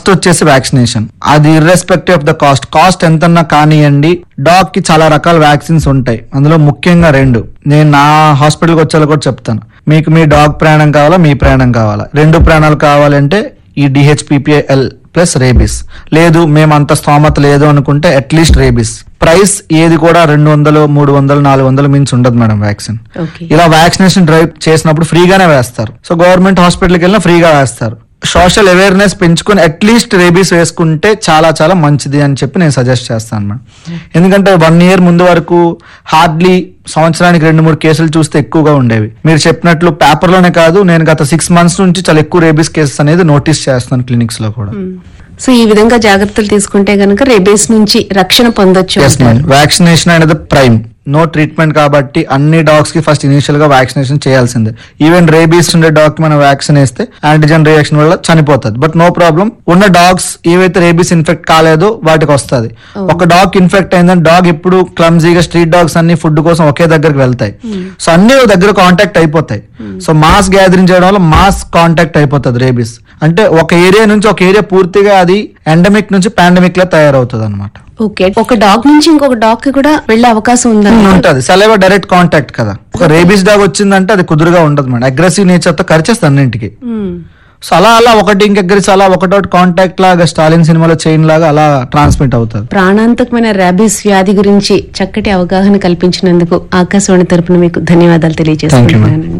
First వచ్చేసి vaccination అది irrespective of the cost cost ఎంతన్నా కానివ్వండి డాగ్ కి చాలా రకాల వ్యాక్సిన్స్ ఉంటాయి అందులో ముఖ్యంగా రెండు నేను నా హాస్పిటల్కి వచ్చేలా కూడా చెప్తాను మీకు మీ డాగ్ ప్రాణం కావాలా మీ ప్రాణం కావాలా రెండు ప్రాణాలు కావాలంటే ఈ డిహెచ్పిపిఎల్ ప్లస్ రేబిస్ లేదు మేము అంత స్తోమత లేదు అనుకుంటే అట్లీస్ట్ రేబిస్ ప్రైస్ ఏది కూడా రెండు వందలు మూడు వందలు నాలుగు వందలు మించి ఉండదు మేడం వ్యాక్సిన్ ఓకే ఇలా వ్యాక్సినేషన్ డ్రైవ్ చేసినప్పుడు ఫ్రీగానే వేస్తారు సో గవర్నమెంట్ హాస్పిటల్కి వెళ్ళినా ఫ్రీగా వేస్తారు సోషల్ అవేర్నెస్ పెంచుకొని అట్లీస్ట్ రేబీస్ వేసుకుంటే చాలా చాలా మంచిది అని చెప్పి నేను సజెస్ట్ చేస్తాను మేడం ఎందుకంటే వన్ ఇయర్ ముందు వరకు హార్డ్లీ సంవత్సరానికి రెండు మూడు కేసులు చూస్తే ఎక్కువగా ఉండేవి మీరు చెప్పినట్లు పేపర్లోనే కాదు నేను గత సిక్స్ మంత్స్ నుంచి చాలా ఎక్కువ రేబీస్ కేసెస్ అనేది నోటీస్ చేస్తున్నాను క్లినిక్స్ లో కూడా సో ఈ విధంగా జాగ్రత్తలు తీసుకుంటే గనక రేబేస్ నుంచి రక్షణ పొందొచ్చు ఎస్ మ్యామ్ వ్యాక్సినేషన్ అనేది ప్రైమ్ నో ట్రీట్మెంట్ కాబట్టి అన్ని డాగ్స్ కి ఫస్ట్ ఇనిషియల్ గా వ్యాక్సినేషన్ చేయాల్సిందే ఈవెన్ రేబీస్ ఉండే డాగ్ కి మనం వ్యాక్సిన్ వేస్తే యాంటీజెన్ రియాక్షన్ వల్ల చనిపోతుంది బట్ నో ప్రాబ్లం ఉన్న డాగ్స్ ఏవైతే రేబీస్ ఇన్ఫెక్ట్ కాలేదో వాటికి వస్తుంది ఒక డాగ్ ఇన్ఫెక్ట్ అయిందని డాగ్ ఇప్పుడు క్లమ్జీగా స్ట్రీట్ డాగ్స్ అన్ని ఫుడ్ కోసం ఒకే దగ్గరికి వెళ్తాయి సో అన్ని ఓ దగ్గర కాంటాక్ట్ అయిపోతాయి సో మాస్ గ్యాదరింగ్ చేయడం వల్ల మాస్ కాంటాక్ట్ అయిపోతుంది రేబీస్ అంటే ఒక ఏరియా నుంచి ఒక ఏరియా పూర్తిగా అది ఎండమిక్ నుంచి పాండమిక్ లా తయారవుతుంది అనమాట ఓకే ఒక డాగ్ నుంచి ఇంకొక డాగ్ కి కూడా వెళ్ళే అవకాశం ఉందా ఉంటది సెలవ డైరెక్ట్ కాంటాక్ట్ కదా ఒక రేబీస్ డాగ్ వచ్చిందంటే అది కుదురుగా ఉండదు మేడం అగ్రెసివ్ నేచర్ తో కరిచేస్తుంది అన్నింటికి మ్మ్. సో అలా అలా ఒకటి ఇంకెగ్గరిసి అలా ఒకటోటి కాంటాక్ట్ లాగా స్టాలిన్ సినిమాలో చైన్ లాగా అలా ట్రాన్స్మిట్ అవుతుంది ప్రాణాంతకమైన ర్యాబీస్ వ్యాధి గురించి చక్కటి అవగాహన కల్పించినందుకు ఆకాశవాణి తరపున మీకు ధన్యవాదాలు తెలియజేస్తున్నానండి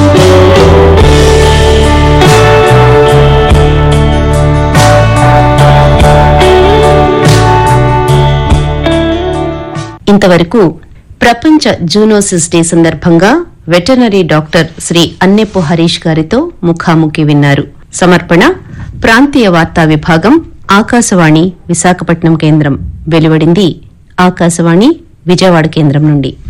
ఇంతవరకు ప్రపంచ జూనోసిస్ డే సందర్భంగా వెటర్నరీ డాక్టర్ శ్రీ అన్నెప్పు హరీష్ గారితో ముఖాముఖి విన్నారు సమర్పణ ప్రాంతీయ వార్తా విభాగం ఆకాశవాణి విశాఖపట్నం కేంద్రం వెలువడింది ఆకాశవాణి విజయవాడ కేంద్రం నుండి